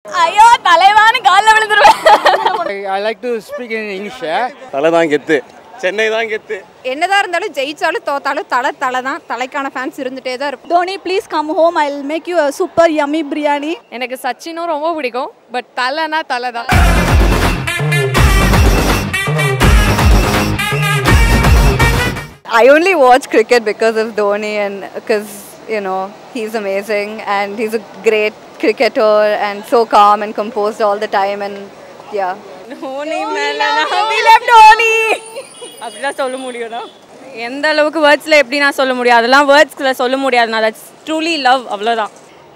ஐயோ தலைவான்னு காலில் விழுந்துருவேன் I like to speak in English. தலை தான் கெத்து சென்னை தான் கெத்து என்னதான் இருந்தாலும் ஜெயிச்சாலும் தோத்தாலும் தலை தலை தான் தலைக்கான ஃபேன்ஸ் இருந்துட்டே தான் இருக்கும் Dhoni please come home I will make you super yummy biryani எனக்கு சச்சினும் ரொம்ப பிடிக்கும் பட் தலைனா தலை தான் I only watch cricket because of Dhoni and because you know he's amazing and he's a great cricketer and so calm and composed all the time and yeah. Dhoni மேல தோனி அப்படிதான் சொல்ல முடியும் எந்த அளவுக்கு வேர்ட்ஸில் எப்படி நான் சொல்ல முடியும் அதெல்லாம் வேர்ட்ஸில் சொல்ல முடியாது நான் தட்ஸ் ட்ரூலி லவ் அவ்வளோதான்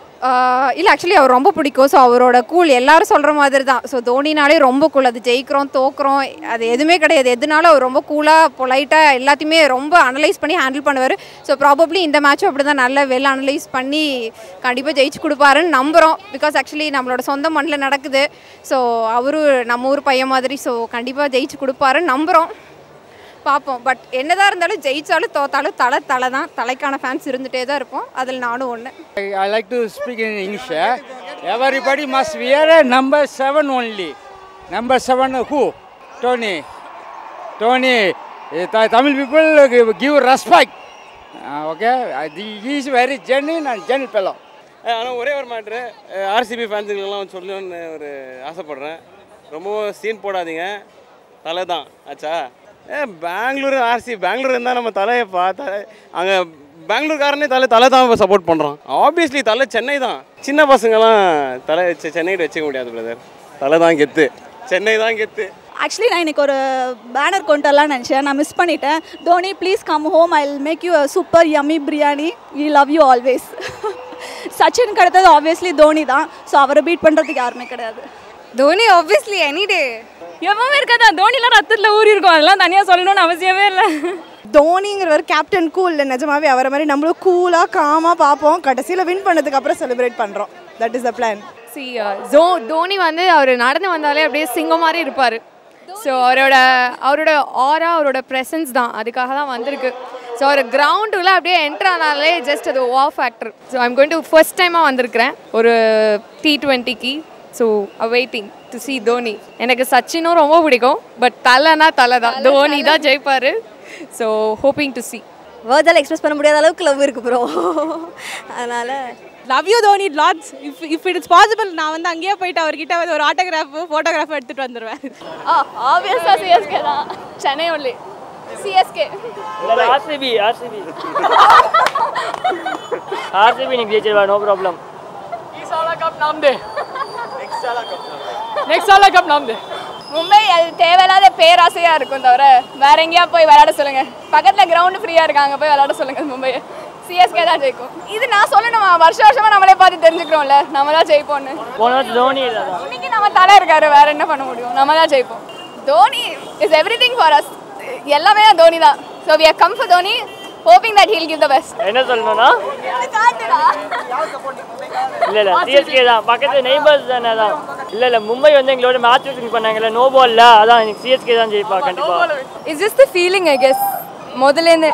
இல்லை ஆக்சுவலி அவர் ரொம்ப பிடிக்கும் ஸோ அவரோட கூல் எல்லாரும் சொல்கிற மாதிரி தான் ஸோ தோனினாலே ரொம்ப கூல் அது ஜெயிக்கிறோம் தோக்குறோம் அது எதுவுமே கிடையாது எதுனாலும் அவர் ரொம்ப கூலாக பொலைட்டாக எல்லாத்தையுமே ரொம்ப அனலைஸ் பண்ணி ஹேண்டில் பண்ணுவார் ஸோ ப்ராபப்ளி இந்த மேட்சும் அப்படி தான் நல்லா வெல் அனலைஸ் பண்ணி கண்டிப்பாக ஜெயிச்சு கொடுப்பாருன்னு நம்புகிறோம் பிகாஸ் ஆக்சுவலி நம்மளோட சொந்த மண்ணில் நடக்குது ஸோ அவரு நம்ம ஊர் பையன் மாதிரி ஸோ கண்டிப்பாக ஜெயிச்சு கொடுப்பாருன்னு நம்புகிறோம் பார்ப்போம் பட் என்னதான் இருந்தாலும் ஜெயிச்சாலும் தோத்தாலும் தலை தலை தான் தலைக்கான ஃபேன்ஸ் இருந்துகிட்டே தான் இருப்போம் அதில் நானும் ஒன்று I, I like to speak in English. Everybody must wear a number seven only. Number seven who? Tony. Tony. Eh, Th- Tamil people give, give respect. Uh, okay? Uh, the- He is very genuine and gentle fellow. ஆனால் ஒரே ஒரு matter RCB ஃபேன்ஸுங்களுக்கெல்லாம் சொல்லணும்னு ஒரு ஆசைப்பட்றேன் ரொம்ப scene போடாதீங்க தலை தான் ஆச்சா ஏ பெங்களூர் ஆர்சி பெங்களூர் இருந்தால் நம்ம தலையை பார்த்தா அங்கே பெங்களூர்காரனே தலை தலை தான் சப்போர்ட் பண்ணுறோம் ஆப்வியஸ்லி தலை சென்னை தான் சின்ன பசங்களாம் தலை செ- சென்னைகிட்ட வச்சுக்க முடியாது பிரதர் தலை தான் கெத்து சென்னை தான் கெத்து ஆக்சுவலி நான் இன்னைக்கு ஒரு பேனர் கொண்டு வரலாம்னு நினச்சேன் நான் மிஸ் பண்ணிட்டேன் Dhoni please come home I will make you super yummy biryani we love you always Sachin அடுத்தது ஆப்வியஸ்லி தோனி தான் ஸோ அவரை பீட் பண்ணுறதுக்கு யாருமே கிடையாது தோனி ஆப்வியஸ்லி எனி டே எப்பவுமே இருக்காதா தோனிலாம் ரத்தத்தில் ஊறி இருக்கும் அதெல்லாம் தனியாக சொல்லணும்னு அவசியமே இல்லை தோனிங்கிறவர் கேப்டன் கூல் நிஜமாவே அவரை மாதிரி நம்மளும் கூலாக காமாக பார்ப்போம் கடைசியில் வின் பண்ணதுக்கு அப்புறம் செலிப்ரேட் பண்ணுறோம் தட் இஸ் த பிளான் சி ஜோ தோனி வந்து அவர் நடந்து வந்தாலே அப்படியே சிங்கம் மாதிரி இருப்பார் ஸோ அவரோட அவரோட ஆரா அவரோட ப்ரெசன்ஸ் தான் அதுக்காக தான் வந்திருக்கு ஸோ அவர் கிரவுண்டுல அப்படியே என்ட்ரு ஆனாலே ஜஸ்ட் அது wow factor so I'm going to first டைமாக வந்திருக்கிறேன் ஒரு டி டுவெண்ட்டிக்கு so waiting to see Dhoni எனக்கு சச்சினும் ரொம்ப பிடிக்கும் பட் தலைனா தலை தான் தோனி தான் ஜெயிப்பார் ஸோ ஹோப்பிங் டு சி வேர்தால் எக்ஸ்பிரஸ் பண்ண முடியாத அளவுக்கு லவ் இருக்கு ப்ரோ அதனால் love you Dhoni lots if if it is possible நான் வந்து அங்கேயே போயிட்டு அவர்கிட்ட வந்து ஒரு ஆட்டோகிராஃப் ஃபோட்டோகிராஃப் எடுத்துகிட்டு வந்துடுவேன் ஆப்வியஸாக சிஎஸ்கே தான் Chennai only CSK RCB RCB RCB ನಿಮ್ಗೆ ಜಯಿಸಿಲ್ವಾ ನೋ ಪ್ರಾಬ್ಲಮ್ மும்பை அது தேவையில்லாத பேராசையாக இருக்கும் தவிர வேற எங்கேயா போய் விளையாட சொல்லுங்க பக்கத்தில் கிரவுண்டு ஃப்ரீயாக இருக்காங்க போய் விளையாட சொல்லுங்க மும்பையை சிஎஸ்கே தான் ஜெயிக்கும் இது நான் சொல்லணுமா வருஷம் வருஷமா நம்மளே பார்த்து தெரிஞ்சுக்கிறோம்ல நம்ம தான் ஜெயிப்போம்னு போன வருஷம் தோனி இல்லை இன்னைக்கு நம்ம தலை இருக்காரு வேற என்ன பண்ண முடியும் நம்ம தான் ஜெயிப்போம் Dhoni is everything for us எல்லாமே தோனி தான் so we come for Dhoni hoping that he'll give the best என்ன சொல்லணும்னா இல்லை இல்லை சிஎஸ்கே தான் பக்கத்து நெய்பர்ஸ் தானே தான் இல்லை இல்லை மும்பை வந்து எங்களோட மேட்ச் ஃபிக்ஸிங் பண்ணாங்கல்ல நோ பால்ல அதான் எனக்கு சிஎஸ்கே தான் ஜெயிப்பா கண்டிப்பாக it's just the feeling I guess முதலேருந்து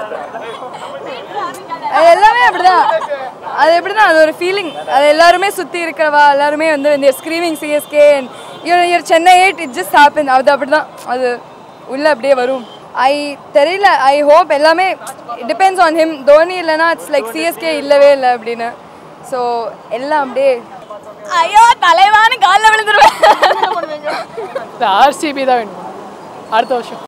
அது எல்லாமே அப்படிதான் அது எப்படிதான் அது ஒரு ஃபீலிங் அது எல்லாருமே சுற்றி இருக்கிறவா எல்லாருமே வந்து இந்த screaming CSK year year Chennai எயிட் இட் ஜஸ்ட் ஹேப்பன் அது அப்படிதான் அது உள்ளே அப்படியே வரும் ஐ தெரியல ஐ ஹோப் எல்லாமே டிபெண்ட்ஸ் ஆன் ஹிம் தோனி இல்லைன்னா இட்ஸ் லைக் சிஎஸ்கே இல்லவே இல்லை அப்படின்னு ஸோ எல்லாம் அப்படியே ஐயோ தலைவான்னு காலில் விழுந்துருவேன் ஆர்சிபி தான் வேணும் அடுத்த வருஷம்